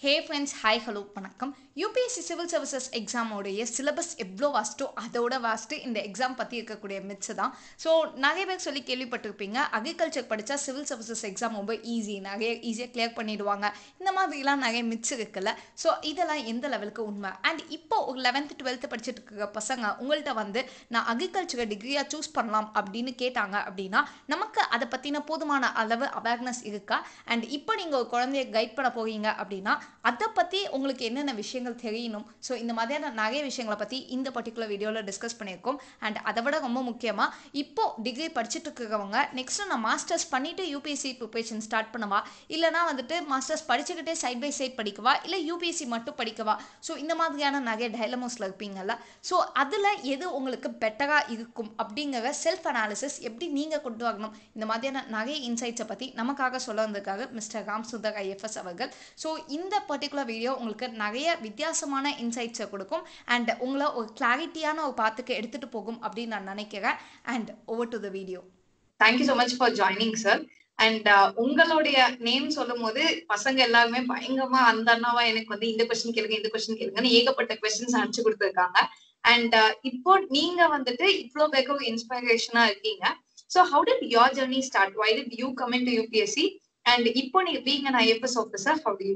ஹே friends hi hello வணக்கம் UPSC civil services எக்ஸாமோடைய syllabus எவ்வளோ வாஸ்ட்டோ அதோட வாஸ்ட்டு இந்த எக்ஸாம் பற்றி இருக்கக்கூடிய மிச்சு தான் ஸோ நிறைய பேர் சொல்லி கேள்விப்பட்டிருப்பீங்க அக்ரிகல்ச்சர் படித்தா சிவில் சர்வீசஸ் எக்ஸாம் ரொம்ப ஈஸி நிறைய ஈஸியாக கிளியர் பண்ணிடுவாங்க இந்த மாதிரிலாம் நிறைய மிச்சு இருக்குல்ல ஸோ இதெல்லாம் எந்த லெவலுக்கு உண்மை அண்ட் இப்போ ஒரு லெவன்த்து டுவெல்த்து படிச்சுட்டு இருக்கிற பசங்க உங்கள்கிட்ட வந்து நான் அக்ரிகல்ச்சரை டிகிரியாக சூஸ் பண்ணலாம் அப்படின்னு கேட்டாங்க அப்படின்னா நமக்கு அதை பற்றின போதுமான அளவு அவேர்னஸ் இருக்கா அண்ட் இப்போ நீங்கள் ஒரு குழந்தைய கைட் பண்ண போகிறீங்க அப்படின்னா அதை பற்றி உங்களுக்கு என்னென்ன விஷயங்கள் தெரியணும் ஸோ இந்த மாதிரியான நிறைய விஷயங்களை பற்றி இந்த பர்டிகுலர் வீடியோவில் டிஸ்கஸ் பண்ணியிருக்கோம் அண்ட் அதை விட ரொம்ப முக்கியமாக இப்போ டிகிரி படிச்சுட்டு இருக்கிறவங்க நெக்ஸ்ட்டு நான் மாஸ்டர்ஸ் பண்ணிவிட்டு யூபிஎஸ்சி ப்ரிப்பரேஷன் ஸ்டார்ட் பண்ணவா இல்லைனா வந்துட்டு மாஸ்டர்ஸ் படிச்சுக்கிட்டே சைட் பை சைட் படிக்கவா இல்லை யூபிஎஸ்சி மட்டும் படிக்கவா ஸோ இந்த மாதிரியான நிறைய டைலமோஸில் இருப்பீங்கல்ல ஸோ அதில் எது உங்களுக்கு பெட்டராக இருக்கும் அப்படிங்கிற செல்ஃப் அனாலிசிஸ் எப்படி நீங்கள் கொண்டு வரணும் இந்த மாதிரியான நிறைய இன்சைட்ஸை பற்றி நமக்காக சொல்ல வந்திருக்காரு மிஸ்டர் ராம் சுந்தர் ஐஎஃப்எஸ் அவர்கள் ஸோ இந்த பர்டிகுலர் வீடியோ உங்களுக்கு நிறைய வித்தியாசமான இன்சைட்ஸை கொடுக்கும் அண்ட் உங்களை ஒரு கிளாரிட்டியான ஒரு பாத்துக்கு எடுத்துகிட்டு போகும் அப்படின்னு நான் நினைக்கிறேன் and over to the video thank you so much for joining sir and உங்களுடைய நேம் சொல்லும் போது பசங்க எல்லாருமே பயங்கரமா அந்த அண்ணாவா எனக்கு வந்து இந்த கொஸ்டின் கேளுங்க இந்த கொஸ்டின் கேளுங்கன்னு ஏகப்பட்ட கொஸ்டின்ஸ் அனுப்பிச்சு கொடுத்துருக்காங்க அண்ட் இப்போ நீங்க வந்துட்டு இவ்வளோ பேருக்கு ஒரு இன்ஸ்பிரேஷனா இருக்கீங்க so how did your journey start why did you come into UPSC and இப்போ நீங்க being an IFS officer how do you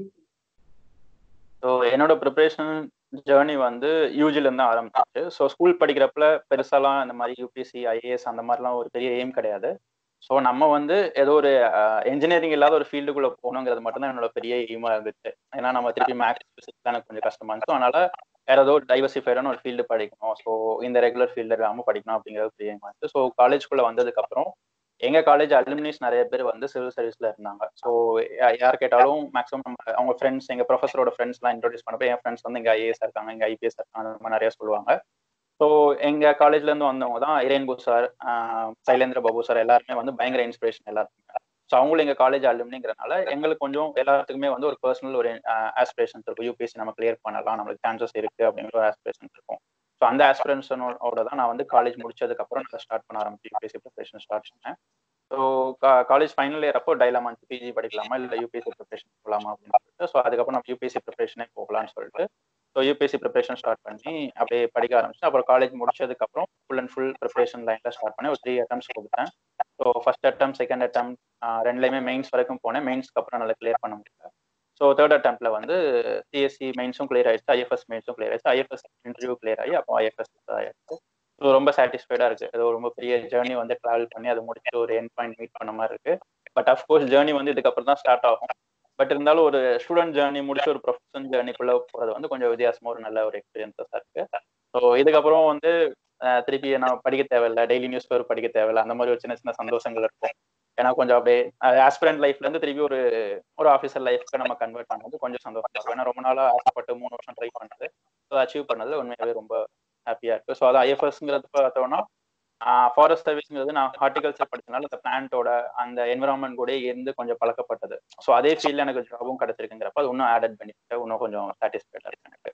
so என்னோட ப்ரிப்பரேஷன் ஜேர்னி வந்து யூஜிலேருந்து தான் ஆரம்பிச்சிச்சு ஸோ ஸ்கூல் படிக்கிறப்பல பெருசாலாம் இந்த மாதிரி யூபிஎஸ்சி ஐஏஎஸ் அந்த மாதிரிலாம் ஒரு பெரிய எய்ம் கிடையாது ஸோ நம்ம வந்து ஏதோ ஒரு இன்ஜினியரிங் இல்லாத ஒரு ஃபீல்டுக்குள்ள போகணுங்கிறது மட்டும்தான் என்னோட பெரிய எய்மாக இருந்துச்சு ஏன்னா நம்ம திருப்பி மேக்ஸ் பிசிக்ஸ் எனக்கு கொஞ்சம் கஷ்டமா இருந்துச்சு அதனால வேற ஏதோ டைவர்சிஃபைடான ஒரு ஃபீல்டு படிக்கணும் ஸோ இந்த ரெகுலர் ஃபீல்டு இல்லாமல் படிக்கணும் அப்படிங்கிறது பெரிய எய்மாக இருந்துச்சு ஸோ காலேஜ்குள்ளே வந்ததுக்கப்புறம் எங்க காலேஜ் அலுமினிஸ் நிறைய பேர் வந்து சிவில் சர்வீஸ்ல இருந்தாங்க ஸோ யார் கேட்டாலும் மேக்ஸிமம் நம்ம அவங்க ஃப்ரெண்ட்ஸ் எங்க ப்ரொஃபஸரோட ஃப்ரெண்ட்ஸ்லாம் இன்ட்ரோடியூஸ் பண்ணப்போ என் ஃப்ரெண்ட்ஸ் வந்து இங்க ஐஏஎஸ் இருக்காங்க இங்க ஐபிஎஸ் இருக்காங்க அந்த மாதிரி நிறைய சொல்லுவாங்க ஸோ எங்க காலேஜ்ல இருந்து வந்தவங்க தான் இரேன்பு சார் சைலேந்திர பாபு சார் எல்லாருமே வந்து பயங்கர இன்ஸ்பிரேஷன் எல்லாருமே ஸோ அவங்களும் எங்க காலேஜ் அலுமினிங்கிறனால எங்களுக்கு கொஞ்சம் எல்லாத்துக்குமே வந்து ஒரு பர்சனல் ஒரு ஆஸ்பிரேஷன்ஸ் இருக்கும் யூபிஎஸ்சி நம்ம கிளியர் பண்ணலாம் நம்மளுக்கு சான்சஸ் இருக்கு அப்படிங்கிற ஒரு ஆஸ்பிரேஷன்ஸ் இருக்கும் ஸோ அந்த ஆஸ்பிரன்ஸனோட தான் நான் வந்து காலேஜ் முடிச்சதுக்கப்புறம் நான் ஸ்டார்ட் பண்ண ஆரம்பிச்சு யூபிஎஸ்சி ப்ரிப்பரேஷன் ஸ்டார்ட் பண்ணேன் ஸோ காலேஜ் ஃபைனல் இயர் அப்போ டைலாமா பிஜி படிக்கலாமா இல்லை யூபிஎஸ்சி ப்ரிப்பரேஷன் போகலாமா அப்படின்னு சொல்லிட்டு ஸோ அதுக்கப்புறம் நம்ம யூபிஎஸ்சி ப்ரிப்பரேஷனே போகலான்னு சொல்லிட்டு ஸோ யூபிஎஸ்சி ப்ரிப்பரேஷன் ஸ்டார்ட் பண்ணி அப்படியே படிக்க ஆரம்பிச்சு அப்புறம் காலேஜ் முடிச்சதுக்கப்புறம் ஃபுல் அண்ட் ஃபுல் ப்ரிப்பரேஷன் லைனில் ஸ்டார்ட் பண்ணி ஒரு த்ரீ அட்டம்ஸ் கொடுத்தேன் so first attempt second attempt ரெண்டுலேயுமே மெயின்ஸ் வரைக்கும் போனேன் மெயின்ஸ்க்கு அப்புறம் நல்லா கிளியர் பண்ண முடியல ஸோ தேர்ட் அட்டம்ப்ட்ல வந்து சிஎஸ்சி மெயின்ஸும் கிளியர் ஆயிடுச்சு ஐஎஃப்எஸ் மெயின்ஸும் கிளியர் ஆயிடுச்சு ஐஎஃப்எஸ் இன்டர்வியூ கிளியர் ஆகி அப்போ ஐஎஃப்எஸ் ஆயிடுச்சு ஸோ ரொம்ப சாட்டிஸ்ஃபைடா இருக்கு ஏதோ ரொம்ப பெரிய ஜேர்னி வந்து டிராவல் பண்ணி அதை முடிச்சு ஒரு என் பாயிண்ட் மீட் பண்ண மாதிரி இருக்கு பட் அஃப்கோர்ஸ் ஜேர்னி வந்து இதுக்கப்புறம் தான் ஸ்டார்ட் ஆகும் பட் இருந்தாலும் ஒரு ஸ்டூடெண்ட் ஜேர்னி முடிச்சு ஒரு ப்ரொஃபஷன் ஜேர்னிக்குள்ள போறது வந்து கொஞ்சம் வித்தியாசமா ஒரு நல்ல ஒரு எக்ஸ்பீரியன்ஸா இருக்கு ஸோ இதுக்கப்புறம் வந்து திருப்பி நான் படிக்க தேவையில்ல டெய்லி நியூஸ் பேப்பர் படிக்க தேவையில்ல அந்த மாதிரி ஒரு சின்ன சின்ன சந்தோஷங்கள் இருக்கும் ஏன்னா கொஞ்சம் அப்படியே ஆஸ்பிரண்ட் லைஃப்ல இருந்து திருப்பி ஒரு ஒரு ஆஃபீஸர் லைஃப்க்கு நம்ம கன்வெர்ட் பண்ணது கொஞ்சம் சந்தோஷம் இருக்கும் ஏன்னா ரொம்ப நாளா ஆசைப்பட்டு மூணு வருஷம் ட்ரை பண்ணது ஸோ அச்சீவ் பண்ணது உண்மையாவே ரொம்ப ஹாப்பியா இருக்கு ஸோ அது ஐஎஃப்எஸ்ங்கிறது பார்த்தோம்னா ஃபாரஸ்ட் சர்வீஸ்ங்கிறது நான் ஹார்டிகல்ச்சர் படிச்சனால அந்த பிளான்ட்டோட அந்த என்விரான்மெண்ட் கூட இருந்து கொஞ்சம் பழக்கப்பட்டது ஸோ அதே ஃபீல்ட்ல எனக்கு ஜாபும் கிடைச்சிருக்குங்கிறப்ப அது இன்னும் ஆடட் பெனிஃபிட் இன்னும் கொஞ்சம் சாட்டிஸ்ஃபைடா இருக்கு எனக்கு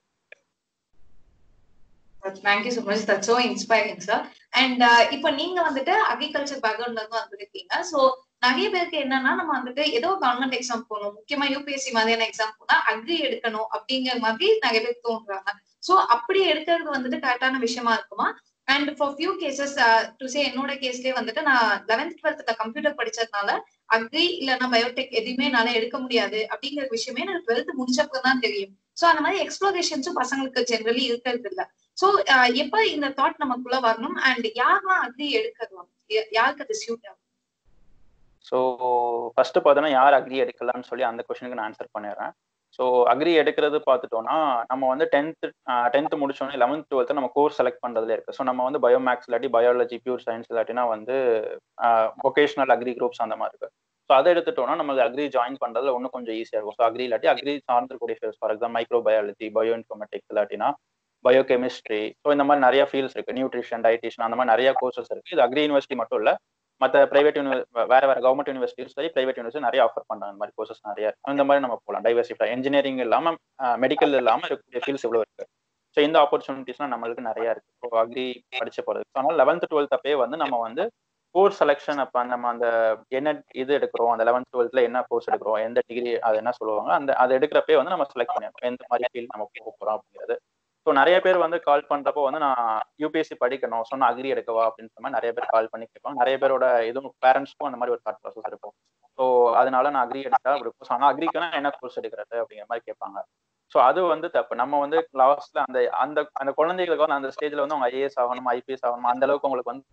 thank you so much that so inspiring sir and இப்போ நீங்க வந்துட்டு அக்ரிகல்ச்சர் பேக்ரவுண்ட்ல இருந்து வந்திருக்கீங்க ஸோ நிறைய பேருக்கு என்னன்னா நம்ம வந்துட்டு ஏதோ கவர்மெண்ட் எக்ஸாம் போகணும் முக்கியமா யூபிஎஸ்சி மாதிரியான எக்ஸாம் போனா அக்ரி எடுக்கணும் அப்படிங்கிற மாதிரி நிறைய பேர் தோன்றாங்க ஸோ அப்படி எடுக்கிறது வந்துட்டு கரெக்டான விஷயமா இருக்குமா and for few cases to say என்னோட கேஸ்லயே வந்துட்டு நான் லெவன்த் டுவெல்த்ல கம்ப்யூட்டர் படிச்சதுனால அக்ரி இல்லைன்னா பயோடெக் எதுவுமே என்னால எடுக்க முடியாது அப்படிங்கிற விஷயமே எனக்கு டுவெல்த் முடிச்சப்போ தான் தெரியும் ஸோ அந்த மாதிரி எக்ஸ்ப்ளோரேஷன்ஸும் பசங்களுக்கு ஜென்ரலி இருக்கிறது இல்லை ஸோ எப்ப இந்த தாட் நமக்குள்ள வரணும் அண்ட் யாரெல்லாம் அக்ரி எடுக்கலாம் யாருக்கு அது சூட் ஆகும் ஸோ ஃபர்ஸ்ட் பார்த்தோன்னா யார் அக்ரி எடுக்கலாம்னு சொல்லி அந்த கொஸ்டினுக்கு நான் ஆன்சர் பண்ணிடுறேன் ஸோ அக்ரி எடுக்கிறது பார்த்துட்டோம்னா நம்ம வந்து டென்த்து டென்த்து முடிச்சோடனே லெவன்த் டுவெல்த்து நம்ம கோர்ஸ் செலக்ட் பண்ணுறதுல இருக்கு ஸோ நம்ம வந்து பயோமேக்ஸ் இல்லாட்டி பயாலஜி பியூர் சயின்ஸ் இல்லாட்டினா வந்து ஒகேஷனல் அக்ரி குரூப்ஸ் அந்த மாதிரி இருக்கு ஸோ அதை எடுத்துட்டோம்னா நமக்கு அக்ரி ஜாயின் பண்ணுறதுல இன்னும் கொஞ்சம் ஈஸியாக இருக்கும் ஸோ அக்ரி இல்லாட்டி அக்ரி சார்ந்திருக்கூடிய fields for example micro biology bio informatics இல்லாட்டினா பயோகெமிஸ்ட்ரி ஸோ இந்த மாதிரி நிறைய ஃபீல்ட்ஸ் இருக்கு நியூட்ரிஷன் டயட்டிஷன் அந்த மாதிரி நிறைய கோர்சஸ் இருக்கு இது அக்ரி யூனிவர்சிட்டி மட்டும் இல்லை மற்ற பிரைவேட் யூனி வேற வேற கவர்மெண்ட் யூனிவர்சிட்டியும் சரி பிரைவேட் யூனிவர்சிட்டி நிறைய ஆஃபர் பண்றாங்க இந்த மாதிரி கோர்சஸ் நிறைய இந்த மாதிரி நம்ம போகலாம் டைவர்சிஃபை இன்ஜினியரிங் இல்லாம மெடிக்கல் இல்லாம இருக்கக்கூடிய ஃபீல்ட்ஸ் இவ்வளவு இருக்கு ஸோ இந்த ஆப்பர்ச்சுனிட்டிஸ்லாம் நம்மளுக்கு நிறைய இருக்கு ஸோ அக்ரி படிச்சு போறது ஸோ அதனால லெவன்த் டுவெல்த் அப்பயே வந்து நம்ம வந்து கோர்ஸ் செலெக்ஷன் அப்ப நம்ம அந்த என்ன இது எடுக்கிறோம் அந்த லெவன்த் டுவெல்த்ல என்ன கோர்ஸ் எடுக்கிறோம் எந்த டிகிரி அது என்ன சொல்லுவாங்க அந்த அதை எடுக்கிறப்பே வந்து நம்ம செலக்ட் பண்ணிருக்கோம் எந்த மாதிரி ஃபீல்ட் நம்ம போக போறோம் அப்படிங்கிறது ஸோ நிறைய பேர் வந்து கால் பண்றப்போ வந்து நான் யூபிஎஸ்சி படிக்கணும் சொன்ன அக்ரி எடுக்கவா அப்படின்னு மாதிரி நிறைய பேர் கால் பண்ணி கேட்பாங்க நிறைய பேரோட இதுவும் பேரண்ட்ஸ்க்கும் அந்த மாதிரி ஒரு தாட் ப்ராசஸ் இருக்கும் ஸோ அதனால நான் அக்ரி எடுத்தா இருக்கும் ஆனால் அக்ரிக்குன்னா என்ன கோர்ஸ் எடுக்கிறது அப்படிங்கிற மாதிரி கேட்பாங்க ஸோ அது வந்து தப்பு நம்ம வந்து லாஸ்ட்ல அந்த அந்த அந்த குழந்தைகளுக்கு வந்து அந்த ஸ்டேஜ்ல வந்து அவங்க ஐஏஎஸ் ஆகணும் ஐபிஎஸ் ஆகணும் அந்த அளவுக்கு உங்களுக்கு வந்து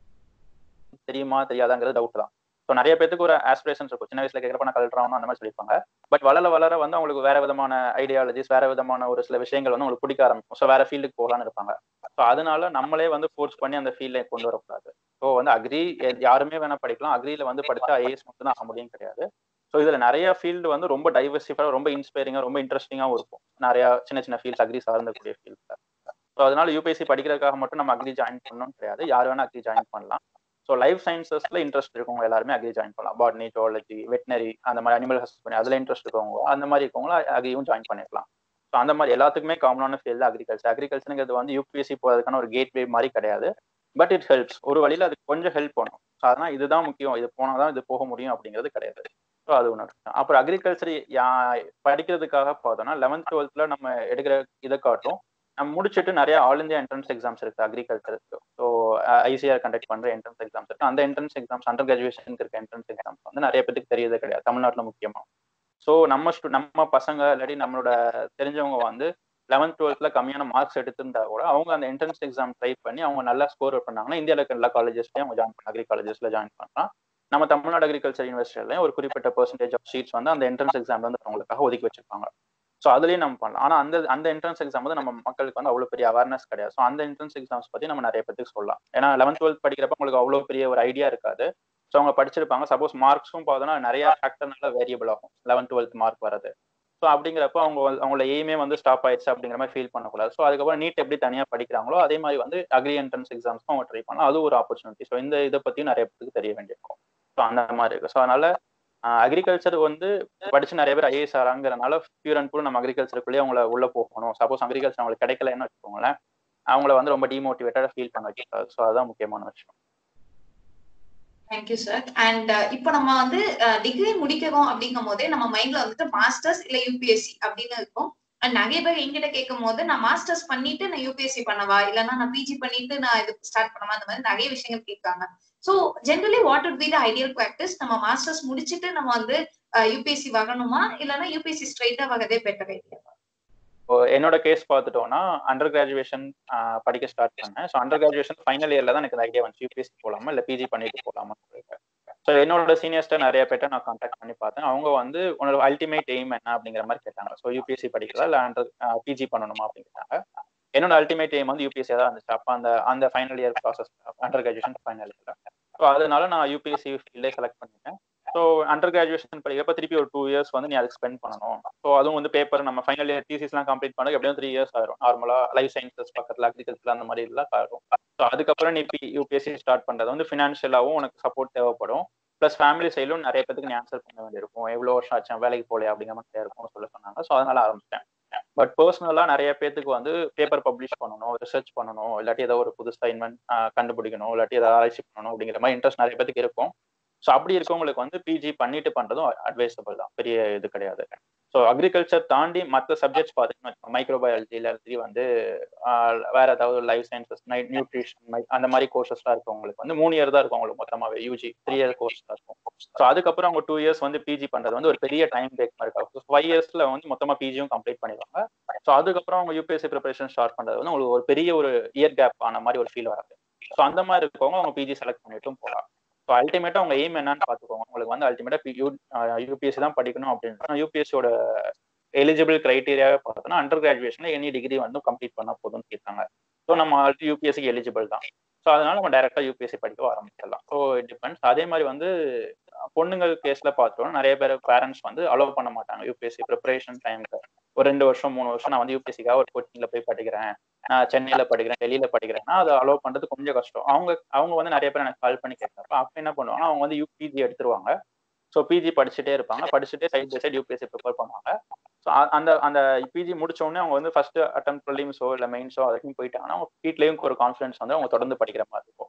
தெரியுமா தெரியாதாங்கிறது டவுட் தான் ஸோ நிறைய பேருக்கு ஒரு ஆஸ்பிரேஷன்ஸ் இருக்கும் சின்ன வயசுல கேட்கறப்ப நான் கல்றாகணும் அந்த மாதிரி சொல்லியிருப்பாங்க பட் வளர வளர வந்து அவங்களுக்கு வேற விதமான ஐடியாலஜிஸ் வேற விதமான ஒரு சில விஷயங்கள் வந்து உங்களுக்கு பிடிக்க ஆரம்பிக்கும் ஸோ வேற ஃபீல்டுக்கு போகலான்னு இருப்பாங்க ஸோ அதனால நம்மளே வந்து ஃபோர்ஸ் பண்ணி அந்த ஃபீல்ட்ல கொண்டு வரக்கூடாது ஸோ வந்து அக்ரி யாருமே வேணா படிக்கலாம் அக்ரியில வந்து படிச்சா ஐஏஎஸ் மட்டும் தான் ஆக முடியும் கிடையாது ஸோ இதுல நிறைய ஃபீல்டு வந்து ரொம்ப டைவர்சிஃபைடா ரொம்ப இன்ஸ்பைரிங்கா ரொம்ப இன்ட்ரெஸ்டிங்காகவும் இருக்கும் நிறைய சின்ன சின்ன ஃபீல்ட்ஸ் அக்ரி சார்ந்தக்கூடிய ஃபீல்ட்ல ஸோ அதனால யூபிஎஸ்சி படிக்கிறதுக்காக மட்டும் நம்ம அக்ரி ஜாயின் பண்ணணும் கிடையாது யார் வேணா அக்ரி ஜாயின் பண்ணலாம் ஸோ லைஃப் சயின்சஸ்ல இன்ட்ரெஸ்ட் இருக்கவங்க எல்லாருமே அக்ரி ஜாயின் பண்ணலாம் பாட்னி ஜுவாலஜி வெட்டினரி அந்த மாதிரி அனிமல் ஹஸ்பண்ட் அதுல இன்ட்ரெஸ்ட் இருக்கவங்க அந்த மாதிரி இருக்கவங்க அக்ரியும் ஜாயின் பண்ணிக்கலாம் ஸோ அந்த மாதிரி எல்லாத்துக்குமே காமனான ஃபீல்டு அக்ரிகல்ச்சர் அக்ரிகல்ச்சருங்கிறது வந்து யூபிஎஸ்சி போகிறதுக்கான ஒரு கேட்வே மாதிரி கிடையாது பட் இட் ஹெல்ப்ஸ் ஒரு வழியில் அது கொஞ்சம் ஹெல்ப் பண்ணும் ஸோ அதனால் இதுதான் முக்கியம் இது போனால் தான் இது போக முடியும் அப்படிங்கிறது கிடையாது ஸோ அது ஒன்று அப்புறம் அக்ரிகல்ச்சர் படிக்கிறதுக்காக பார்த்தோம்னா லெவன்த் டுவெல்த்தில் நம்ம எடுக்கிற இதை காட்டும் நம்ம முடிச்சுட்டு நிறைய ஆல் இந்தியா என்ட்ரன்ஸ் எக்ஸாம்ஸ் இருக்கு அக்ரிகல்ச்சருக்கு ஸோ ஐசிஆர் கண்டக்ட் பண்ற என்ட்ரன்ஸ் எக்ஸாம்ஸ் இருக்கு அந்த என்ட்ரன்ஸ் எக்ஸாம்ஸ் அண்டர் கிராஜுவேஷனுக்கு இருக்க என்ட்ரன்ஸ் எக்ஸாம்ஸ் வந்து நிறைய பேருக்கு தெரியவே கிடையாது தமிழ்நாட்டில் முக்கியமா ஸோ நம்ம ஸ்டூ நம்ம பசங்க இல்லாட்டி நம்மளோட தெரிஞ்சவங்க வந்து லெவன்த் டுவெல்த்ல கம்மியான மார்க்ஸ் எடுத்திருந்தா கூட அவங்க அந்த என்ட்ரன்ஸ் எக்ஸாம் ட்ரை பண்ணி அவங்க நல்லா ஸ்கோர் பண்ணாங்கன்னா இந்தியாவில் இருக்க எல்லா காலேஜஸ்லயும் அவங்க ஜாயின் பண்ண அக்ரி காலேஜஸ்ல ஜாயின் பண்ணலாம் நம்ம தமிழ்நாடு அக்ரிகல்ச்சர் யூனிவர்சிட்டிலையும் ஒரு குறிப்பிட்ட பெர்சன்டேஜ் ஆஃப் சீட்ஸ் வந்து அந்த என்ட்ரன்ஸ் எக்ஸாம்ல வந்து அவங்களுக்காக ஒதுக்கி வச்சிருப்பாங்க ஸோ அதுலேயும் நம்ம பண்ணலாம் ஆனால் அந்த அந்த என்ட்ரன்ஸ் எக்ஸாம் வந்து நம்ம மக்களுக்கு வந்து அவ்வளோ பெரிய அவேர்னஸ் கிடையாது ஸோ அந்த என்ட்ரன்ஸ் எக்ஸாம்ஸ் பற்றி நம்ம நிறைய பேருக்கு சொல்லலாம் ஏன்னா லெவன்த் டுவெல்த் படிக்கிறப்ப உங்களுக்கு அவ்வளோ பெரிய ஒரு ஐடியா இருக்காது ஸோ அவங்க படிச்சிருப்பாங்க சப்போஸ் மார்க்ஸும் பார்த்தோன்னா நிறைய ஃபேக்டர்னால வேரியபிள் ஆகும் லெவன்த் டுவெல்த் மார்க் வரது ஸோ அப்படிங்கிறப்ப அவங்க அவங்களோட எய்மே வந்து ஸ்டாப் ஆயிடுச்சு அப்படிங்கிற மாதிரி ஃபீல் பண்ணக்கூடாது ஸோ அதுக்கப்புறம் நீட் எப்படி தனியாக படிக்கிறாங்களோ அதே மாதிரி வந்து அக்ரி என்ட்ரன்ஸ் எக்ஸாம்ஸ்க்கும் அவங்க ட்ரை பண்ணலாம் அது ஒரு ஆப்பர்ச்சுனிட்டி ஸோ இந்த இதை பற்றியும் நிறைய பேருக்கு தெரிய வேண்டியிருக்கும் ஸோ அந்த மாதிரி இருக்கு ஸோ அதனால அக்ரிகல்ச்சர் வந்து படிச்சு நிறைய பேர் ஐஏஎஸ் ஆறாங்கிறனால பியூர் அண்ட் பூர் நம்ம அக்ரிகல்ச்சருக்குள்ளேயே அவங்கள உள்ள போகணும் சப்போஸ் அக்ரிகல்ச்சர் அவங்களுக்கு கிடைக்கலன்னு வச்சுக்கோங்களேன் அவங்கள வந்து ரொம்ப டிமோட்டிவேட்டடா ஃபீல் பண்ண வைக்கிறாரு ஸோ அதுதான் முக்கியமான விஷயம் தேங்க்யூ சார் அண்ட் இப்போ நம்ம வந்து டிகிரி முடிக்கிறோம் அப்படிங்கும் போதே நம்ம மைண்ட்ல வந்துட்டு மாஸ்டர்ஸ் இல்ல யூபிஎஸ்சி அப்படின்னு இருக்கும் அண்ட் நிறைய பேர் எங்கிட்ட கேட்கும் போது நான் மாஸ்டர்ஸ் பண்ணிட்டு நான் யூபிஎஸ்சி பண்ணவா இல்லைன்னா நான் பிஜி பண்ணிட்டு நான் இது ஸ்டார்ட் பண்ணவா அந்த மாதிரி நிறைய விஷயங்கள் கேட்காங்க so generally what would be the ideal practice நம்ம மாஸ்டர்ஸ் முடிச்சுட்டு நம்ம வந்து யூபிஎஸ்சி வரணுமா இல்லைன்னா யூபிஎஸ்சி ஸ்ட்ரைட்டா வரதே பெட்டர் ஐடியா என்னோட கேஸ் பார்த்துட்டோம்னா அண்டர் கிராஜுவேஷன் படிக்க ஸ்டார்ட் பண்ணேன் ஸோ அண்டர் கிராஜுவேஷன் ஃபைனல் இயர்ல தான் எனக்கு ஐடியா வந்து யூபிஎஸ்சி போலாமா இல்லை பிஜி பண்ணிட்டு போலாமா ஸோ என்னோட சீனியர்ஸ்ட்ட நிறைய பேர்ட்ட நான் கான்டாக்ட் பண்ணி பார்த்தேன் அவங்க வந்து உன்னோட அல்டிமேட் எய்ம் என்ன அப்படிங்கிற மாதிரி கேட்டாங்க ஸோ யூபிஎஸ்சி படிக்கிறதா இல்லை அண்டர் பிஜி பண்ணணுமா அப்படிங்கிறாங்க என்னோட அல்டிமேட் எய்ம் வந்து யூபிஎஸ்சி தான் இருந்துச்சு அப்போ அந்த அந்த final year process under graduation final year so அதனால நான் யூபிஎஸ்சி ஃபீல்டே செலக்ட் பண்ணிட்டேன் ஸோ அண்டர் கிராஜுவேஷன் படிக்கிறப்ப திருப்பி ஒரு டூ இயர்ஸ் வந்து நீ அதுக்கு ஸ்பெண்ட் பண்ணணும் ஸோ அதுவும் வந்து பேப்பர் நம்ம ஃபைனல் இயர் தீசிஸ்லாம் கம்ப்ளீட் பண்ண எப்படியும் த்ரீ இயர்ஸ் ஆயிரும் நார்மலா லைஃப் சயின்சஸ் பக்கத்தில் அக்ரிகல்ச்சர் அந்த மாதிரி எல்லாம் ஆகும் ஸோ அதுக்கப்புறம் நீ யூபிஎஸ்சி ஸ்டார்ட் பண்றது வந்து ஃபினான்ஷியலாகவும் உனக்கு சப்போர்ட் தேவைப்படும் ப்ளஸ் ஃபேமிலி சைடும் நிறைய பேருக்கு நீ ஆன்சர் பண்ண வேண்டியிருக்கும் எவ்வளோ வருஷம் ஆச்சு வேலைக்கு போகலையா அப்படிங்கிற மாதிரி இருக்கும்னு சொல்ல சொன்னாங்க ஸோ அதனால ஆரம்பிச்சிட்டேன் பட் பர்சனலாக நிறைய பேத்துக்கு வந்து பேப்பர் பப்ளிஷ் பண்ணணும் ரிசர்ச் பண்ணணும் இல்லாட்டி ஏதோ ஒரு புதுசாக இன்வென்ட் கண்டுபிடிக்கணும் இல்லாட்டி ஏதாவது ஆராய்ச்சி பண்ணணும் அப்படிங்கிற மாதிரி இன்ட்ரெஸ்ட் நிறைய பேத்துக்கு இருக்கும் ஸோ அப்படி இருக்கவங்களுக்கு வந்து பிஜி பண்ணிட்டு பண்றதும் அட்வைசபிள் தான் பெரிய இது கிடையாது ஸோ அக்ரிகல்ச்சர் தாண்டி மற்ற சப்ஜெக்ட்ஸ் பார்த்தீங்கன்னா மைக்ரோபயாலஜி இல்லாட்டி வந்து வேற ஏதாவது லைஃப் சயின்சஸ் நியூட்ரிஷன் அந்த மாதிரி கோர்சஸ்லாம் இருக்கவங்களுக்கு வந்து மூணு இயர் தான் இருக்கும் அவங்களுக்கு மொத்தமாகவே யூஜி த்ரீ இயர் கோர்ஸ் தான் இருக்கும் ஸோ அதுக்கப்புறம் அவங்க டூ இயர்ஸ் வந்து பிஜி பண்றது வந்து ஒரு பெரிய டைம் பிரேக் மாதிரி இருக்கும் ஃபைவ் இயர்ஸ்ல வந்து மொத்தமாக பிஜியும் கம்ப்ளீட் பண்ணிடுவாங்க ஸோ அதுக்கப்புறம் அவங்க யூபிஎஸ்சி ப்ரிப்பரேஷன் ஸ்டார்ட் பண்றது வந்து உங்களுக்கு ஒரு பெரிய ஒரு இயர் கேப் ஆன மாதிரி ஒரு ஃபீல் வராது ஸோ அந்த மாதிரி இருக்கவங்க அவங்க பிஜி செலக்ட் பண்ணிட்டும் போகலாம் ஸோ அல்டிமேட்டா உங்க எய்ம் என்னன்னு பாத்துக்கோங்க உங்களுக்கு வந்து அல்டிமேட்டா யூபிஎஸ்சி தான் படிக்கணும் அப்படின்னு யூபிஎஸ்சியோட எலிஜிபிள் கிரைட்டீரியாவே பார்த்தோம்னா அண்டர் கிராஜுவேஷன்ல எனி டிகிரி வந்து கம்ப்ளீட் பண்ணா போதும்னு கேட்டாங்க ஸோ நம்ம ஆல்ரெடி யூபிஎஸ்சிக்கு எலிஜிபிள் தான் ஸோ அதனால நம்ம டைரக்டா யூபிஎஸ்சி படிக்க ஆரம்பிச்சிடலாம் ஸோ இட் டிபெண்ட்ஸ் அதே மாதிரி வந்து பொண்ணுங்க கேஸ்ல பார்த்தோம் நிறைய பேர் பேரண்ட்ஸ் வந்து அலோவ் பண்ண மாட்டாங்க யூபிஎஸ்சி ப்ரிப்பரேஷன் டைமுக்கு ஒரு ரெண்டு வருஷம் மூணு வருஷம் நான் வந்து யூபிஎஸ்சிக்காக ஒரு கோச்சிங்ல போய் படிக்கிறேன் நான் சென்னையில படிக்கிறேன் டெல்லியில படிக்கிறேன்னா அதை அலோவ் பண்றது கொஞ்சம் கஷ்டம் அவங்க அவங்க வந்து நிறைய பேர் எனக்கு கால் பண்ணி கேட்கறப்ப அப்ப என்ன பண்ணுவாங்க அவங்க வந்து யூபிஜி எடுத்துருவாங்க ஸோ பிஜி படிச்சுட்டே இருப்பாங்க படிச்சுட்டே side by side UPSC prepare பண்ணுவாங்க ஸோ அந்த அந்த பிஜி முடிச்ச உடனே அவங்க வந்து ஃபர்ஸ்ட் அட்டம் ப்ரிலிம்ஸோ இல்லை மெயின்ஸோ வரைக்கும் போயிட்டாங்கன்னா அவங்க வீட்லயும் ஒரு கான்ஃபிடன்ஸ் வந்து அவங்க தொடர்ந்து படிக்கிற மாதிரி இருக்கும்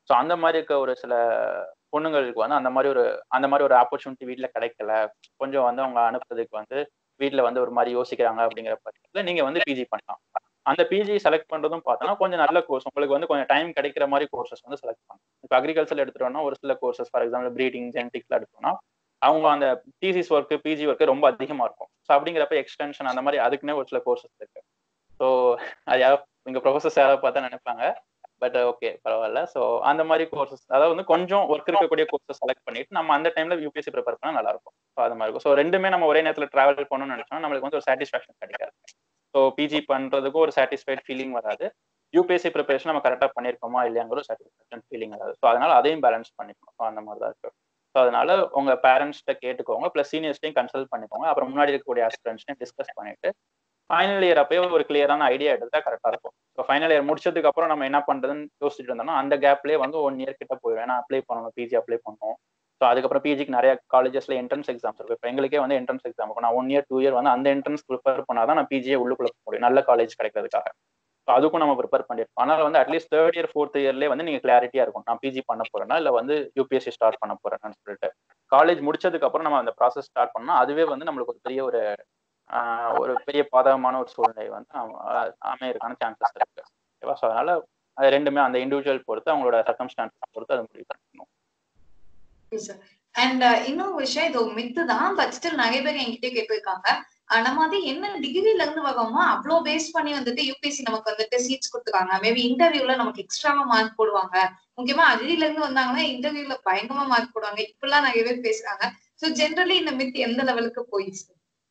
ஸோ அந்த மாதிரி இருக்க ஒரு சில பொண்ணுங்களுக்கு வந்து அந்த மாதிரி ஒரு அந்த மாதிரி ஒரு ஆப்பர்ச்சுனிட்டி வீட்டில் கிடைக்கல கொஞ்சம் வந்து அவங்க அனுப்புறதுக்கு வந்து வீட்டில் வந்து ஒரு மாதிரி யோசிக்கிறாங்க அப்படிங்கிற பட்சத்தில் நீங்கள் வந்து பிஜி பண்ணலாம் அந்த பிஜி செலக்ட் பண்ணுறதும் பார்த்தோன்னா கொஞ்சம் நல்ல கோர்ஸ் உங்களுக்கு வந்து கொஞ்சம் டைம் கிடைக்கிற மாதிரி கோர்சஸ் வந்து செலக்ட் பண்ணலாம் இப்போ அக்ரிகல்ச்சர் எடுத்துட்டோம்னா ஒரு சில கோர்சஸ் ஃபார் எக்ஸாம்பிள் ப்ரீடிங் ஜெனட்டிக்ஸ்ல எடுத்தோம்னா அவங்க அந்த டிசிஸ் ஒர்க்கு பிஜி ஒர்க்கு ரொம்ப அதிகமாக இருக்கும் ஸோ அப்படிங்கிறப்ப எக்ஸ்டென்ஷன் அந்த மாதிரி அதுக்குன்னே ஒரு சில கோர்சஸ் இருக்கு ஸோ அது யாரோ இங்கே ப்ரொஃபஸர்ஸ் யாராவது பார்த்தா நினைப்பாங்க பட் ஓகே பரவாயில்ல ஸோ அந்த மாதிரி கோர்சஸ் அதாவது வந்து கொஞ்சம் ஒர்க் இருக்கக்கூடிய கோர்சஸ் செலக்ட் பண்ணிட்டு நம்ம அந்த டைம்ல யூபிஎஸ்சி ப்ரிப்பேர் பண்ணால் நல்லா இருக்கும் ஸோ அது மாதிரி இருக்கும் ஸோ ரெண்டுமே நம்ம ஒரே நேரத்தில் ட்ராவல் பண்ணணும்னு நினைச்சோம்னா நம்மளுக்கு வந்து ஒரு சாட்டிஸ்ஃபேக்ஷன் கிடைக்காது ஸோ பிஜி பண்றதுக்கும் ஒரு சாட்டிஸ்ஃபைட் ஃபீலிங் வராது யூபிஎஸ்சி ப்ரிப்பரேஷன் நம்ம கரெக்டாக பண்ணியிருக்கோமா இல்லையாங்கிற ஒரு சாட்டிஸ்ஃபேக்ஷன் ஃபீலிங் வராது ஸோ அதனால அதையும் பேலன்ஸ் பண்ணிக்கணும் ஸோ அந்த மாதிரி தான் இருக்கு ஸோ அதனால உங்க பேரண்ட்ஸ்கிட்ட கேட்டுக்கோங்க ப்ளஸ் சீனியர்ஸ்டையும் கன்சல்ட் பண்ணிக்கோங்க அப்புறம் முன்னாடி இருக்கக்கூடிய ஆஸ்பிரன்ஸ்டையும் டிஸ்கஸ் பண்ணிட்டு ஃபைனல் இயர் அப்பயே ஒரு கிளியரான ஐடியா எடுத்தா கரெக்டாக இருக்கும் ஸோ ஃபைனல் இயர் முடிச்சதுக்கு அப்புறம் நம்ம என்ன பண்றதுன்னு யோசிச்சுட்டு இருந்தோம்னா அந்த கேப்லேயே வந்து ஒன் இயர் கிட்ட போயிடும் ஏன்னா அப்ளை பண்ணணும் பிஜி அப்ளை பண்ணணும் ஸோ அதுக்கப்புறம் பிஜிக்கு நிறைய காலேஜஸ்ல என்ட்ரன்ஸ் எக்ஸாம்ஸ் இருக்கும் இப்போ எங்களுக்கே வந்து என்ட்ரன்ஸ் எக்ஸாம் இருக்கும் நான் ஒன் இயர் டூ இயர் வந்து அந்த என்ட்ரன்ஸ் ப்ரிப்பேர் பண்ணாதான் நான் பிஜியை உள்ளுக்குள்ள போக முடியும் நல்ல காலேஜ் கிடைக்கிறதுக்காக ஸோ அதுக்கும் நம்ம ப்ரிப்பேர் பண்ணிருக்கோம் அதனால வந்து அட்லீஸ்ட் தேர்ட் இயர் ஃபோர்த் இயர்லேயே வந்து நீங்க கிளாரிட்டியா இருக்கும் நான் பிஜி பண்ண போறேன்னா இல்லை வந்து யூபிஎஸ்சி ஸ்டார்ட் பண்ண போறேன்னு சொல்லிட்டு காலேஜ் முடிச்சதுக்கு அப்புறம் நம்ம அந்த ப்ராசஸ் ஸ்டார்ட் பண்ணா அதுவே வந்து நம்மளுக்கு ஒரு பெரிய ஒரு ஒரு பெரிய பாதகமான ஒரு சூழ்நிலை வந்து அமையறதுக்கான சான்சஸ் இருக்கு ஓகேவா ஸோ அதனால அது ரெண்டுமே அந்த இண்டிவிஜுவல் பொறுத்து அவங்களோட சர்க்கம்ஸ்டான்சஸ் பொறுத்து அதை முடிவு பண்ணணும் அண்ட் இன்னொரு விஷயம் இது மித்து தான் பட் ஸ்டில் நிறைய பேர் என்கிட்ட கேட்டிருக்காங்க நம்ம வந்து என்ன டிகிரில இருந்து வரோமோ அவ்வளோ பேஸ் பண்ணி வந்துட்டு யூபிஎஸ்சி நமக்கு வந்துட்டு சீட்ஸ் கொடுத்துருக்காங்க மேபி இன்டர்வியூல நமக்கு எக்ஸ்ட்ராவா மார்க் போடுவாங்க முக்கியமா அகிரில இருந்து வந்தாங்கன்னா இன்டர்வியூல பயங்கரமா மார்க் போடுவாங்க இப்பெல்லாம் நிறைய பேர் பேசுறாங்க ஸோ ஜென்ரலி இந்த மித் எந்த லெவலுக்கு போயிடுச்சு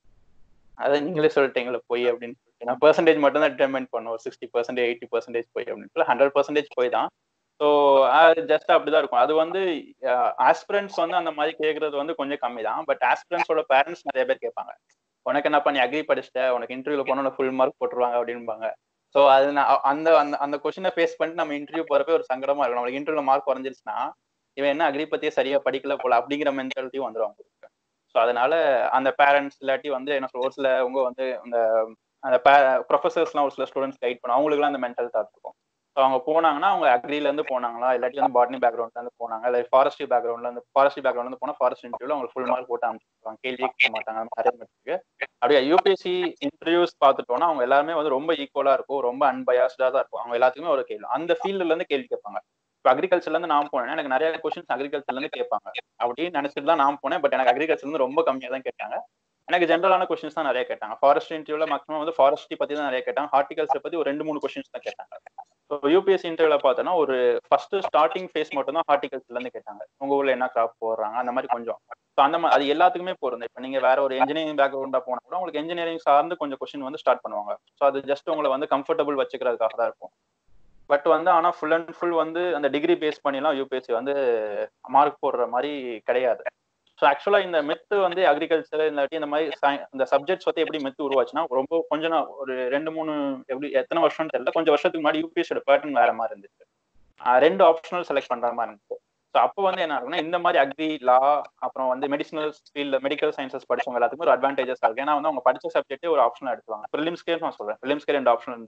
அதை நீங்களே சொல்லிட்டீங்களா போய் அப்படின்னு சொல்லிட்டு நான் பெர்சன்டேஜ் மட்டும் தான் டிட்டர்மைன் பண்ணுவோம் சிக்ஸ்டி பர்சன்டேஜ் எயிட்டி பர்சன்டேஜ் போய் அப்படின்னு ஹண்ட்ரட் பர்சன்டேஜ் போய் தான் ஸோ அது ஜஸ்ட் அப்படிதான் இருக்கும் அது வந்து ஆஸ்பிரன்ஸ் வந்து அந்த மாதிரி கேட்கறது வந்து கொஞ்சம் கம்மி தான் பட் ஆஸ்பிரன்ஸோட பேரண்ட்ஸ் நிறைய பேர் கேட்பாங்க உனக்கு என்னப்பா நீ அக்ரி படிச்சிட்ட உனக்கு இன்டர்வியூல போனா ஃபுல் மார்க் போட்டுருவாங்க அப்படின்பாங்க ஸோ அது நான் அந்த அந்த அந்த கொஸ்டினை ஃபேஸ் பண்ணிட்டு நம்ம இன்டர்வியூ போறப்ப ஒரு சங்கடமா இருக்கும் நம்மளுக்கு இன்டர்வியூல மார்க் குறைஞ்சிருச்சுன்னா இவன் என்ன அக்ரி பத்தியே சரியா படிக்கல போல அப்படிங்கிற மென்டாலிட்டியும் வந்துடும் அவங்களுக்கு ஸோ அதனால அந்த பேரண்ட்ஸ் இல்லாட்டி வந்து என்ன சொல்ற ஒரு சில உங்க வந்து இந்த அந்த ப்ரொஃபசர்ஸ்லாம் ஒரு சில ஸ்டூடெண்ட்ஸ் கைட் பண்ணும் அவங்களுக்குலாம் அந்த மென்டல் தாட் இருக்கும் ஸோ அவங்க போனாங்கன்னா அவங்க அக்ரில இருந்து போனாங்களா இல்லாட்டி வந்து பாட்னி பேக்ரவுண்ட்ல இருந்து போனாங்க இல்லை ஃபாரஸ்ட்ரி பேக்ரவுண்ட்ல இருந்து ஃபாரஸ்ட்ரி பேக்ரவுண்ட்ல இருந்து போனா ஃபாரஸ்ட் இன்டர்வியூல அவங்க ஃபுல் மார்க் போட்டு அமைச்சிருப்பாங்க கேள்வி கேட்க மாட்டாங்க அந்த மாதிரி இருக்கு அப்படியே யூபிஎஸ்சி இன்டர்வியூஸ் பார்த்துட்டோம்னா அவங்க எல்லாருமே வந்து ரொம்ப ஈக்குவலா இருக்கும் ரொம்ப அன்பயாஸ்டா தான் இருக்கும் அவங்க எல்லாத்துக்குமே ஒரு கேள்வி அந்த ஃபீல்டுல இருந்து கேள்வி கேட்பாங்க இப்போ அக்ரிகல்ச்சர்ல இருந்து நான் போனேன் எனக்கு நிறைய கொஸ்டின்ஸ் அக்ரிகல்ச்சர்ல இருந்து கேட்பாங்க அப்படின்னு நினைச்சிட்டு தான் நான் போனேன் பட் எனக்கு அக்ரிகல்ச்சர் இருந்து ரொம்ப கம்மியா தான் கேட்டாங்க எனக்கு ஜென்ரலான கொஸ்டின்ஸ் தான் நிறைய கேட்டாங்க ஃபாரஸ்ட் இன்டர்வியூல மேக்ஸிமம் வந்து ஃபாரஸ்ட்ரி பத்தி தான் நிறைய கேட்டாங்க ஹார்டிகல்ச்சர் பத்தி ஒரு ரெண்டு மூணு கொஸ்டின்ஸ் தான் கேட்டாங்க ஸோ யூபிஎஸ்சி இன்டர்வியூல பார்த்தோன்னா ஒரு ஃபர்ஸ்ட் ஸ்டார்டிங் ஃபேஸ் மட்டும் தான் ஹார்டிகல்ச்சர்ல இருந்து கேட்டாங்க உங்க ஊர்ல என்ன கிராப் போடுறாங்க அந்த மாதிரி கொஞ்சம் ஸோ அந்த மாதிரி அது எல்லாத்துக்குமே போறது இப்போ நீங்க வேற ஒரு இன்ஜினியரிங் பேக்ரவுண்டா போனா கூட உங்களுக்கு இன்ஜினியரிங் சார்ந்து கொஞ்சம் கொஸ்டின் வந்து ஸ்டார்ட் பண்ணுவாங்க ஸோ அது ஜஸ்ட் உங்களை வந்து கம்ஃபர்டபுள் வச்சுக்கிறதுக்காக தான் இருக்கும் பட் வந்து ஆனா ஃபுல் அண்ட் ஃபுல் வந்து அந்த டிகிரி பேஸ் பண்ணிலாம் யூபிஎஸ்சி வந்து மார்க் போடுற மாதிரி கிடையாது ஸோ ஆக்சுவலா இந்த மெத்து வந்து அக்ரிகல்ச்சர் இல்லாட்டி இந்த மாதிரி இந்த சப்ஜெக்ட்ஸ் பத்தி எப்படி மெத்து உருவாச்சுன்னா ரொம்ப கொஞ்சம் ஒரு ரெண்டு மூணு எப்படி எத்தனை வருஷம் தெரியல கொஞ்சம் வருஷத்துக்கு முன்னாடி யூபிஎஸ்சியோட பேட்டர்ன் வேற மாதிரி இருந்துச்சு ரெண்டு ஆப்ஷனல் செலக்ட் பண்ற மாதிரி இருந்துச்சு ஸோ அப்போ வந்து என்ன ஆகும்னா இந்த மாதிரி அக்ரி லா அப்புறம் வந்து மெடிசனல் ஃபீல்டு மெடிக்கல் சயின்சஸ் படிச்சவங்க எல்லாத்துக்குமே ஒரு அட்வான்டேஜஸ் இருக்கு ஏன்னா வந்து அவங்க படிச்ச சப்ஜெக்டே ஒரு ஆப்ஷனல் எடுத்துவாங்க ப்ரிலிம்ஸ்கே நான் சொல்றேன் ப்ரிலிம்ஸ்கே ரெண்டு ஆப்ஷனல்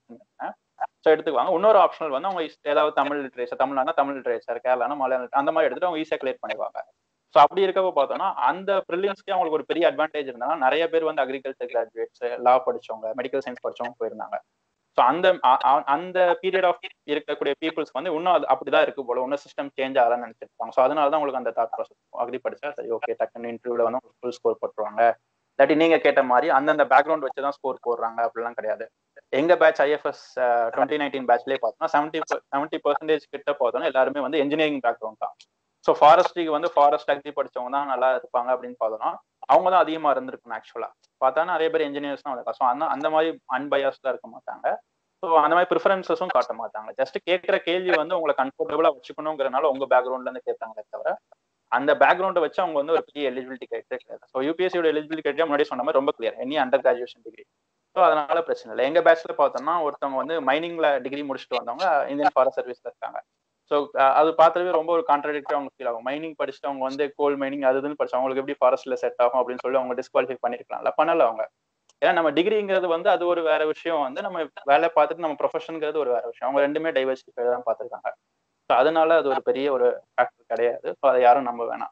ஸோ எடுத்துக்குவாங்க இன்னொரு ஆப்ஷனல் வந்து அவங்க ஏதாவது தமிழ் லிட்ரேச்சர் தமிழ்னா தமிழ் லிட்ரேச்சர் கேரளானா மலையாளம் அந்த மாதிரி எடுத்துட்டு அவங்க ஈஸியாக கிளியர் பண்ணிடுவாங்க ஸோ அப்படி இருக்கப்போ பார்த்தோம்னா அந்த ப்ரிலியன்ஸ்க்கே அவங்களுக்கு ஒரு பெரிய அட்வான்டேஜ் இருந்தாலும் நிறைய பேர் வந்து அக்ரிகல்ச்சர் கிராஜுவேட்ஸ் லா படிச்சவங்க மெடிக்கல் சயின்ஸ் படிச்சவங்க போயிருந்தாங்க ஸோ அந்த அந்த பீரியட் ஆஃப் இருக்கக்கூடிய பீப்புள்ஸ் வந்து இன்னும் அது அப்படிதான் இருக்கு போல இன்னும் சிஸ்டம் சேஞ்ச் ஆகலாம்னு நினைச்சிருப்பாங்க ஸோ அதனால தான் உங்களுக்கு அந்த தாட் ப்ராசஸ் அக்ரி படிச்சா சரி ஓகே டக்குன்னு இன்டர்வியூல வந்து ஃபுல் ஸ்கோர் போட்டுருவாங்க இல்லாட்டி நீங்க கேட்ட மாதிரி அந்தந்த பேக்ரவுண்ட் வச்சு தான் ஸ்கோர் போடுறாங்க அப்படிலாம் கிடையாது எங்க பேட்ச் ஐஎஃப்எஸ் டுவெண்ட்டி நைன்டீன் பேட்ச்லேயே பார்த்தோம்னா செவன்டி செவன்டி பர்சன்டேஜ் கிட்ட பார்த்தோம்னா எல்லாருமே வந்து இன்ஜினியரிங் பேக்ரவுண்ட் தான் ஸோ ஃபாரஸ்ட்ரிக்கு வந்து ஃபாரஸ்ட் அக்ரி படிச்சவங்க தான் நல்லா இருப்பாங்க அப்படின்னு பார்த்தோம்னா அவங்க தான் அதிகமா இருந்திருக்கணும் ஆக்சுவலா பார்த்தா நிறைய பேர் இன்ஜினியர்ஸ் தான் வந்திருக்காங்க ஸோ அந்த அந்த மாதிரி அன்பயாஸ்டா இருக்க மாட்டாங்க ஸோ அந்த மாதிரி ப்ரிஃபரன்சஸும் காட்ட மாட்டாங்க ஜஸ்ட் கேட்குற கேள்வி வந்து உங்களை கம்ஃபர்டபுளா வச்சுக்கணுங்கிறனால உங்க பேக்ரவுண்ட்ல இருந்து கேட்பாங்களே தவிர அந்த பேக்ரவுண்டை வச்சு அவங்க வந்து ஒரு பெரிய எலிஜிபிலிட்டி கிரைட்டே கிடையாது ஸோ யூபிஎஸ்சியோட எலிஜிபிலிட்டி கிரைட்டே முன்னாடி சொன்ன மாதிரி ரொம்ப clear any under graduation degree so அதனால பிரச்சனை இல்லை எங்க பேட்ச்ல பார்த்தோம்னா ஒருத்தவங்க வந்து மைனிங்ல டிகிரி முடிச்சுட்டு வந்தவங்க இந்தியன் ஃபாரஸ்ட் சர்வீஸ்ல இருக்காங்க ஸோ அது பார்த்துவே ரொம்ப ஒரு கான்ட்ரடிக்டா அவங்க ஃபீல் ஆகும் மைனிங் படிச்சுட்டு அவங்க வந்து கோல் மைனிங் அது இதுன்னு படிச்சு அவங்களுக்கு எப்படி ஃபாரஸ்ட்ல செட் ஆகும் அப்படின்னு சொல்லி அவங்க டிஸ்குவாலிஃபை பண்ணிருக்கலாம்ல பண்ணல அவங்க ஏன்னா நம்ம டிகிரிங்கிறது வந்து அது ஒரு வேற விஷயம் வந்து நம்ம வேலை பார்த்துட்டு நம்ம ப்ரொஃபஷனுங்கிறது ஒரு வேற விஷயம் அவங்க ரெண்டுமே டைவர்சிஃபை தான் பார்த்துருக்காங்க ஸோ அதனால அது ஒரு பெரிய ஒரு ஃபேக்டர் கிடையாது ஸோ அதை யாரும் நம்ப வேணாம்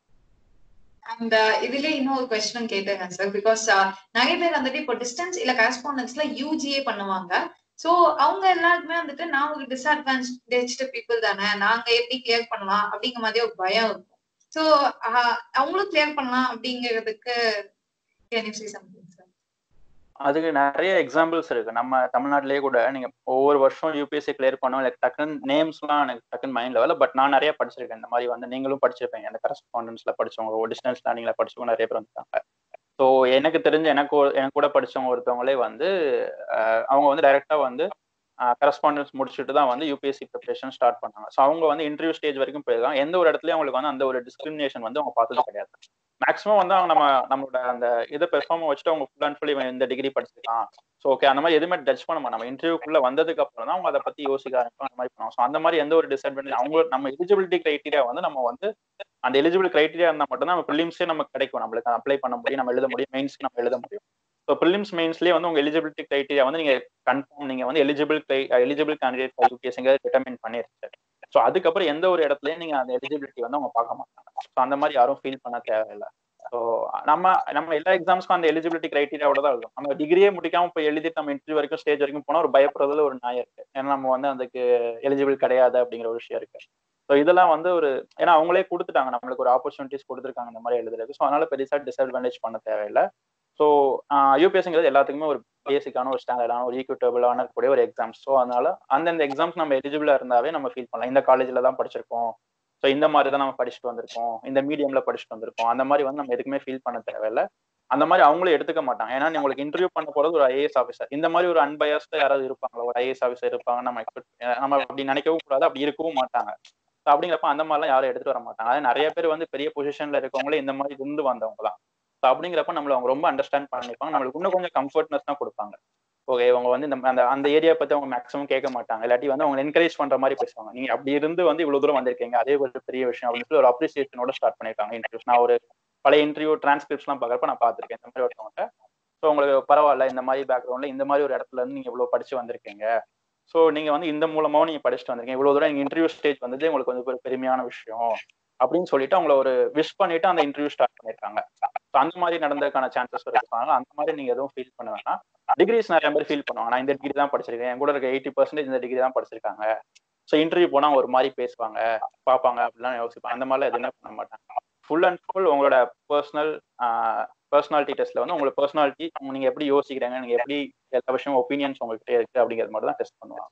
அண்ட் இதுல இன்னொரு கொஸ்டின் கேட்டேங்க சார் பிகாஸ் நிறைய பேர் வந்துட்டு இப்போ டிஸ்டன்ஸ் இல்ல கரஸ்பாண்டன்ஸ்ல யூஜிஏ பண்ணுவாங்க சோ அவங்க எல்லாருக்குமே வந்துட்டு நான் ஒரு டிஸ்அட்வான்டேஜ்டு பீப்புள் தானே நாங்க எப்படி கிளியர் பண்ணலாம் அப்படிங்கிற மாதிரி ஒரு பயம் இருக்கும் சோ அவங்களும் கிளியர் பண்ணலாம் அப்படிங்கிறதுக்கு can you say something sir அதுக்கு நிறைய எக்ஸாம்பிள்ஸ் இருக்கு நம்ம தமிழ்நாட்டிலேயே கூட நீங்க ஒவ்வொரு வருஷம் யூபிஎஸ்சி கிளியர் பண்ணோம் எனக்கு டக்குன்னு நேம்ஸ்லாம் எனக்கு டக்குன்னு மைண்ட்ல வரல பட் நான் நிறைய படிச்சிருக்கேன் இந்த மாதிரி வந்து நீங்களும் படிச்சிருப்பீங்க அந்த கரஸ்பாண்டன்ஸ்ல படிச்சவங்க டிஸ்டன்ஸ் லேர்னிங்ல படிச்சவங்க நிறைய பேர் வந்துருக்காங்க ஸோ எனக்கு தெரிஞ்ச எனக்கு எனக்கு கூட படிச்சவங்க ஒருத்தவங்களே வந்து அவங்க வந்து டைரக்டா வந்து கரஸ்பாண்டன்ஸ் முடிச்சுட்டு தான் வந்து யூபிஎஸ்சி ப்ரிப்பரேஷன் ஸ்டார்ட் பண்ணாங்க ஸோ அவங்க வந்து இன்டர்வியூ ஸ்டேஜ் வரைக்கும் போயிருக்காங்க எந்த ஒரு இடத்துலயும் அவங்களுக்கு வந்து அந்த ஒரு டிஸ்கிரிமினேஷன் வந்து அவங்க பார்த்தது கிடையாது மேக்ஸிமம் வந்து அவங்க நம்ம நம்மளோட அந்த இதை பெர்ஃபார்ம் வச்சுட்டு அவங்க ஃபுல் அண்ட் ஃபுல் இந்த டிகிரி படிச்சிருக்கான் ஸோ ஓகே அந்த மாதிரி எதுவுமே ஜட்ஜ் பண்ண மாட்டோம் நம்ம இன்டர்வியூக்குள்ள வந்ததுக்கு அப்புறம் தான் அவங்க அதை பத்தி யோசிக்க ஆரம்பிக்கும் அந்த மாதிரி பண்ணுவோம் ஸோ அந்த மாதிரி எந்த ஒரு டிஸ்அட்வான்டேஜ் அவங்க நம்ம எலிஜிபிலிட்டி கிரைட்டீரியா வந்து நம்ம வந்து அந்த எலிஜிபிள் கிரைட்டீரியா இருந்தால் மட்டும் தான் நம்ம ப்ரிலிம்ஸே நமக்கு கிடைக்கும் நம்மளுக்கு அப்ளை பண்ண முடியும் நம்ம எழுத முடியும் மெயின்ஸ்க்கு நம்ம எழுத முடியும் ஸோ ப்ரிலிம்ஸ் மெயின்ஸ்லேயே வந்து உங்க எலிஜிபிலிட்டி கிரைட்டீரியா வந்து நீங்க கன்ஃபார்ம் நீங்க வந்து எலிஜிபிள் எலிஜிபிள் கேண்டிடேட் ஃபார் யூபிஎஸ்ங்கிறது டிட்டர்மின் பண்ணிருச்சு ஸோ அதுக்கப்புறம் எந்த ஒரு இடத்துலயும் நீங்க அந்த எலிஜிபிலிட்டி வந்து அவங்க பார்க்க மாட்டாங்க ஸோ அந்த மாதிரி யாரும் ஃபீல் பண்ண தேவையில்லை ஸோ நம்ம நம்ம எல்லா எக்ஸாம்ஸ்க்கும் அந்த எலிஜிபிலிட்டி கிரைட்டீரியாவோட தான் இருக்கும் நம்ம டிகிரியே முடிக்காம போய் எழுதிட்டு நம்ம இன்டர்வியூ வரைக்கும் ஸ்டேஜ் வரைக்கும் போனால் ஒரு பயப்படுறதுல ஒரு நியாயம் இருக்கு ஏன்னா நம்ம வந்து அதுக்கு எலிஜிபிள் கிடையாது அப்படிங்கிற ஒரு விஷயம் இருக்கு ஸோ இதெல்லாம் வந்து ஒரு ஏன்னா அவங்களே கொடுத்துட்டாங்க நம்மளுக்கு ஒரு ஆப்பர்ச்சுனிட்டிஸ் கொடுத்துருக்காங்க இந்த மாதிரி எழுதுறதுக்கு ஸோ அதனால பெருசாக டிஸ்அட்வான்டேஜ் பண்ண தேவையில்லை ஸோ யூபிஎஸ்ங்கிறது எல்லாத்துக்குமே ஒரு பேசிக்கான ஒரு ஸ்டாண்டர்டான ஒரு ஈக்குவட்டபிளான கூடிய ஒரு எக்ஸாம்ஸ் ஸோ அதனால அந்தந்த எக்ஸாம்ஸ் நம்ம எலிஜிபிளா இருந்தாவே நம்ம ஃபீல் பண்ணலாம் இந்த காலேஜ்ல தான் படிச்சிருக்கோம் ஸோ இந்த மாதிரி தான் நம்ம படிச்சுட்டு வந்திருக்கோம் இந்த மீடியம்ல படிச்சுட்டு வந்திருக்கோம் அந்த மாதிரி வந்து நம்ம எதுக்குமே ஃபீல் பண்ண தேவையில்ல அந்த மாதிரி அவங்களும் எடுத்துக்க மாட்டாங்க ஏன்னா உங்களுக்கு இன்டர்வியூ பண்ண போறது ஒரு ஐஏஎஸ் ஆஃபீஸர் இந்த மாதிரி ஒரு அன்பயஸ்டா யாராவது இருப்பாங்களா ஒரு ஐஏஎஸ் ஆஃபீஸர் இருப்பாங்க நம்ம எக்ஸ்பெக்ட் நம்ம அப்படி நினைக்கவும் கூடாது அப்படி இருக்கவும் மாட்டாங்க ஸோ அப்படிங்கிறப்ப அந்த மாதிரிலாம் யாரும் எடுத்துட்டு வர மாட்டாங்க அது நிறைய பேர் வந்து பெரிய பொசிஷன்ல இருக்கவங்களே இந்த மாதிரி இருந்து வந்தவங்க தான் ஸோ அப்படிங்கிறப்ப நம்மள அவங்க ரொம்ப அண்டர்ஸ்டாண்ட் பண்ணிப்பாங்க நம்மளுக்கு இன்னும் கொஞ்சம் கம்ஃபர்ட்னஸ் தான் கொடுப்பாங்க ஓகே இவங்க வந்து இந்த அந்த அந்த ஏரியா பத்தி அவங்க மேக்ஸிமம் கேட்க மாட்டாங்க இல்லாட்டி வந்து அவங்க என்கரேஜ் பண்ற மாதிரி பேசுவாங்க நீங்க அப்படி இருந்து வந்து இவ்வளவு தூரம் வந்திருக்கீங்க அதே ஒரு பெரிய விஷயம் அப்படின்னு சொல்லி ஒரு அப்ரிசியேஷனோட ஸ்டார்ட் பண்ணிருக்காங்க இன்டர்வியூஸ் நான் ஒரு பழைய இன்டர்வியூ டிரான்ஸ்கிரிப்ட்ஸ்லாம் பார்க்கறப்ப நான் பார்த்துருக்கேன் இந்த மாதிரி ஒருத்தவங்க ஸோ உங்களுக்கு பரவாயில்ல இந்த மாதிரி பேக்ரவுண்ட்ல இந்த மாதிரி ஒரு இடத்துல இருந்து நீங்க இவ்வளவு படிச்சு வந்திருக்கீங்க ஸோ நீங்க வந்து இந்த மூலமாவும் நீங்க படிச்சுட்டு வந்திருக்கீங்க இவ்வளவு தூரம் நீங்க இன்டர்வியூ ஸ்டேஜ் வந்தது உங்களுக்கு வந்து ஒரு பெருமையான விஷயம் அப்படின்னு சொல்லிட்டு அவங்கள ஒரு விஷ் பண்ணிட்டு அந்த இன்டர்வியூ ஸ்டார்ட் பண்ணிருக்காங்க ஸோ அந்த மாதிரி நடந்ததுக்கான சான்சஸ் இருக்காங்க அந்த மாதிரி நீங்க எதுவும் ஃபீல் பண்ண வேணாம் டிகிரிஸ் நிறைய பேர் ஃபீல் பண்ணுவாங்க நான் இந்த டிகிரி தான் படிச்சிருக்கேன் என் கூட இருக்க எயிட்டி பர்சன்டேஜ் இந்த டிகிரி தான் படிச்சிருக்காங்க ஸோ இன்டர்வியூ போனா ஒரு மாதிரி பேசுவாங்க பார்ப்பாங்க அப்படிலாம் யோசிப்பாங்க அந்த மாதிரிலாம் எதுவுமே பண்ண மாட்டாங்க ஃபுல் அண்ட் ஃபுல் உங்களோட பர்சனல் பர்சனாலிட்டி டெஸ்ட்ல வந்து உங்களோட பர்சனாலிட்டி நீங்க எப்படி யோசிக்கிறாங்க நீங்க எப்படி எல்லா விஷயம் ஒப்பீனியன்ஸ் உங்ககிட்ட இருக்கு அப்படிங்கிறது மட்டும் தான் டெஸ்ட் பண்ணுவாங்க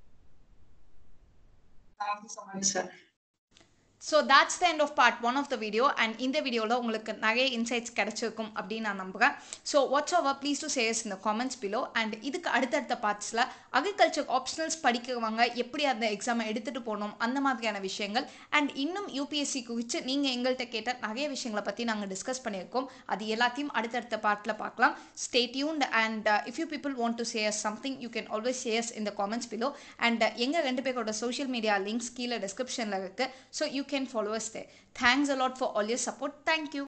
thank you so much sir so that's the end of part one of the video and இந்த வீடியோவில் உங்களுக்கு நிறைய இன்சைட்ஸ் கிடைச்சிருக்கும் அப்படின்னு நான் நம்புகிறேன் so whatsoever please do says இந்த காமெண்ட்ஸ் பிலோ அண்ட் இதுக்கு அடுத்தடுத்த பார்ட்ஸில் அக்ரிகல்ச்சர் ஆப்ஷனல்ஸ் படிக்கிறவங்க எப்படி அந்த எக்ஸாமை எடுத்துகிட்டு போகணும் அந்த மாதிரியான விஷயங்கள் அண்ட் இன்னும் யூபிஎஸ்சி குறித்து நீங்கள் எங்கள்கிட்ட கேட்ட நிறைய விஷயங்களை பற்றி நாங்கள் டிஸ்கஸ் பண்ணியிருக்கோம் அது எல்லாத்தையும் அடுத்தடுத்த பார்ட்டில் பார்க்கலாம் stay tuned and if you people want to says something you can always says இந்த காமெண்ட்ஸ் பிலோ அண்ட் எங்கள் ரெண்டு பேரோட சோஷியல் மீடியா லிங்க்ஸ் கீழே டிஸ்கிரிப்ஷனில் இருக்குது so you can follow us there. Thanks a lot for all your support. Thank you.